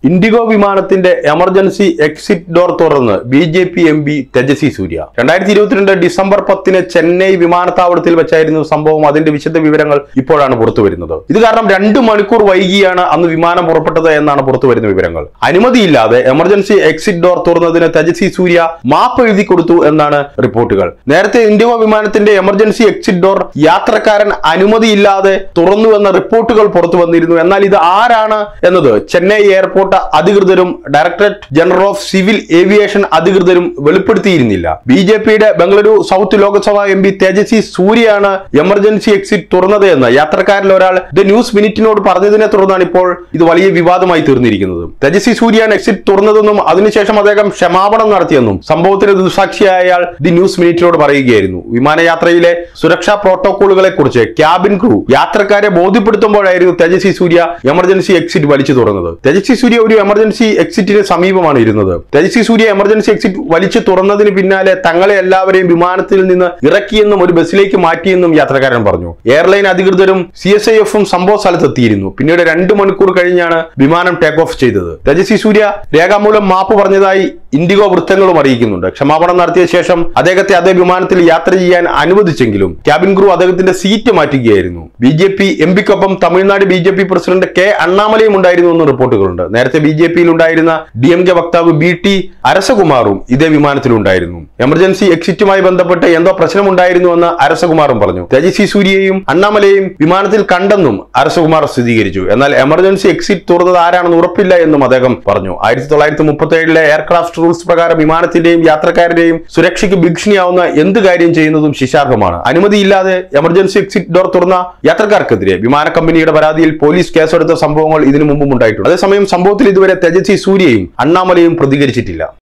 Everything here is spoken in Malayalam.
ഇൻഡിഗോ വിമാനത്തിന്റെ എമർജൻസി എക്സിറ്റ് ഡോർ തുറന്ന് B J P M P Tejasvi Surya രണ്ടായിരത്തി ഇരുപത്തിരണ്ട് ഡിസംബർ പത്തിന് ചെന്നൈ വിമാനത്താവളത്തിൽ വെച്ചായിരുന്നു സംഭവം അതിന്റെ വിശദ വിവരങ്ങൾ ഇപ്പോഴാണ് പുറത്തു വരുന്നത് ഇത് കാരണം രണ്ട് മണിക്കൂർ വൈകിയാണ് അന്ന് വിമാനം പുറപ്പെട്ടത് എന്നാണ് പുറത്തു വരുന്ന വിവരങ്ങൾ അനുമതിയില്ലാതെ എമർജൻസി എക്സിറ്റ് ഡോർ തുറന്നതിന് തേജസ്വി സൂര്യ മാപ്പ് എഴുതി കൊടുത്തു എന്നാണ് റിപ്പോർട്ടുകൾ നേരത്തെ ഇൻഡിഗോ വിമാനത്തിന്റെ എമർജൻസി എക്സിറ്റ് ഡോർ യാത്രക്കാരൻ അനുമതിയില്ലാതെ തുറന്നുവെന്ന റിപ്പോർട്ടുകൾ പുറത്തു വന്നിരുന്നു എന്നാൽ ഇത് ആരാണ് എന്നത് ചെന്നൈ എയർപോർട്ട് അധികൃതരും directorate general of civil aviation അധികൃതരും വെളിപ്പെടുത്തിയിരുന്നില്ല ബി ജെ പിയുടെ Bengaluru south Lok Sabha M P Tejasvi സൂര്യയാണ് എമർജൻസി എക്സിറ്റ് തുറന്നത് എന്ന് യാത്രക്കാരിൽ ഒരാൾ ദ ന്യൂസ് മിനിറ്റിനോട് പറഞ്ഞതിനെ തുടർന്നാണ് ഇപ്പോൾ ഇത് വലിയ വിവാദമായി തീർന്നിരിക്കുന്നത് തേജസ്വി സൂര്യയാണ് എക്സിറ്റ് തുറന്നതെന്നും അതിനുശേഷം അദ്ദേഹം ക്ഷമാപണം നടത്തിയെന്നും സംഭവത്തിന് ദുസാക്ഷിയായ അയാൾ ദി ന്യൂസ് മിനിറ്റിനോട് പറയുകയായിരുന്നു വിമാനയാത്രയിലെ സുരക്ഷാ പ്രോട്ടോകോളുകളെ കുറിച്ച് ക്യാബിൻ ക്രൂ യാത്രക്കാരെ ബോധ്യപ്പെടുത്തുമ്പോഴായിരുന്നു തേജസ്വി സൂര്യ എമർജൻസി എക്സിറ്റ് വലിച്ചു തുറന്നത് തേജസ്വി സൂര്യ ഒരു എമർജൻസി എക്സിറ്റിന് സമീപമാണ് ഇരുന്നത് തേജസ്വി സൂര്യ എമർജൻസി എക്സിറ്റ് വലിച്ചു തുറന്നതിന് പിന്നാലെ തങ്ങളെ എല്ലാവരെയും വിമാനത്തിൽ നിന്ന് ഇറക്കിയെന്നും ഒരു ബസ്സിലേക്ക് മാറ്റിയെന്നും യാത്രക്കാരൻ പറഞ്ഞു എയർലൈൻ അധികൃതരും സി എസ് ഐ എഫും സംഭവ സ്ഥലത്തെത്തിയിരുന്നു പിന്നീട് രണ്ട് മണിക്കൂർ കഴിഞ്ഞാണ് വിമാനം ടേക്ക് ഓഫ് ചെയ്തത് തേജസ്വി സൂര്യ രേഖാമൂലം മാപ്പ് പറഞ്ഞതായി ഇൻഡിഗോ വൃത്തങ്ങളും അറിയിക്കുന്നുണ്ട് ക്ഷമാപണം നടത്തിയ ശേഷം അദ്ദേഹത്തെ അതേ വിമാനത്തിൽ യാത്ര ചെയ്യാൻ അനുവദിച്ചെങ്കിലും ക്യാബിൻ ക്രൂ അദ്ദേഹത്തിന്റെ സീറ്റ് മാറ്റുകയായിരുന്നു ബി ജെ പി എം പിക്കൊപ്പം Tamil Nadu B J P president K അണ്ണാമലയും ഉണ്ടായിരുന്നു എന്ന് റിപ്പോർട്ടുകളുണ്ട് നേരത്തെ ബി ജെ പിയിൽ ഉണ്ടായിരുന്ന ഡി എം കെ വക്താവ് ബി ടി അരസകുമാറും ഇതേ വിമാനത്തിലുണ്ടായിരുന്നു എമർജൻസി എക്സിറ്റുമായി ബന്ധപ്പെട്ട് എന്തോ പ്രശ്നമുണ്ടായിരുന്നുവെന്ന് അരസകുമാറും പറഞ്ഞു തേജസ്വി സൂര്യയെയും അണ്ണാമലയെയും വിമാനത്തിൽ കണ്ടെന്നും അരസകുമാർ സ്ഥിരീകരിച്ചു എന്നാൽ എമർജൻസി എക്സിറ്റ് തുറന്നത് ആരാണെന്ന് ഉറപ്പില്ല എന്നും അദ്ദേഹം പറഞ്ഞു ആയിരത്തി തൊള്ളായിരത്തി മുപ്പത്തി ഏഴിലെ എയർക്രാഫ്റ്റ് റൂൾസ് പ്രകാരം വിമാനത്തിന്റെയും യാത്രക്കാരുടെയും സുരക്ഷയ്ക്ക് ഭീഷണിയാവുന്ന എന്ത് കാര്യം ചെയ്യുന്നതും ശിശാർഹമാണ് അനുമതിയില്ലാതെ എമർജൻസി എക്സിറ്റ് ഡോർ തുറന്ന യാത്രക്കാർക്കെതിരെ വിമാന കമ്പനിയുടെ പരാതിയിൽ പോലീസ് കേസെടുത്ത സംഭവങ്ങൾ ഇതിനു മുമ്പും ഉണ്ടായിട്ടുണ്ട് അതേസമയം സംഭവത്തിൽ ഇതുവരെ തേജസ്വി സൂര്യയും അണ്ണാമലയും പ്രതികരിച്ചിട്ടില്ല